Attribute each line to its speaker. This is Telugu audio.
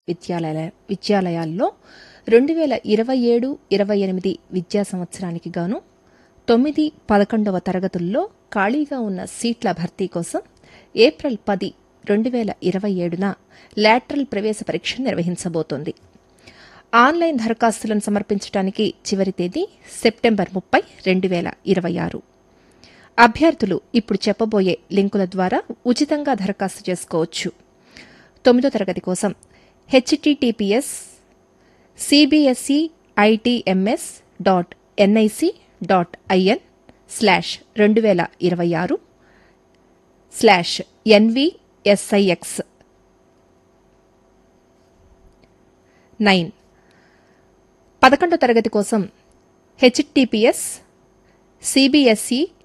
Speaker 1: విద్యాలయ విద్యాలయాల్లో రెండు వేల ఇరవై ఏడు ఇరవై ఎనిమిది విద్యా సంవత్సరానికి గాను తొమ్మిది పదకొండవ తరగతుల్లో ఖాళీగా ఉన్న సీట్ల భర్తీ కోసం ఏప్రిల్ పది రెండు వేల ఇరవై ఏడున లాటరల్ ప్రవేశ పరీక్ష నిర్వహించబోతోంది ఆన్లైన్ దరఖాస్తులను సమర్పించడానికి చివరి తేదీ సెప్టెంబర్ ముప్పై రెండు వేల ఇరవై ఆరు అభ్యర్థులు ఇప్పుడు చెప్పబోయే లింకుల ద్వారా ఉచితంగా దరఖాస్తు చేసుకోవచ్చు తొమ్మిదో తరగతి కోసం HTTPS CBSE ITMS dot NIC dot IN slash రెండు వేల ఇరవై ఆరు స్లాష్ ఎన్విఎస్ఐఎక్స్ నైన్ పదకొండో తరగతి కోసం హెచ్టిపిఎస్ సిబిఎస్ఈ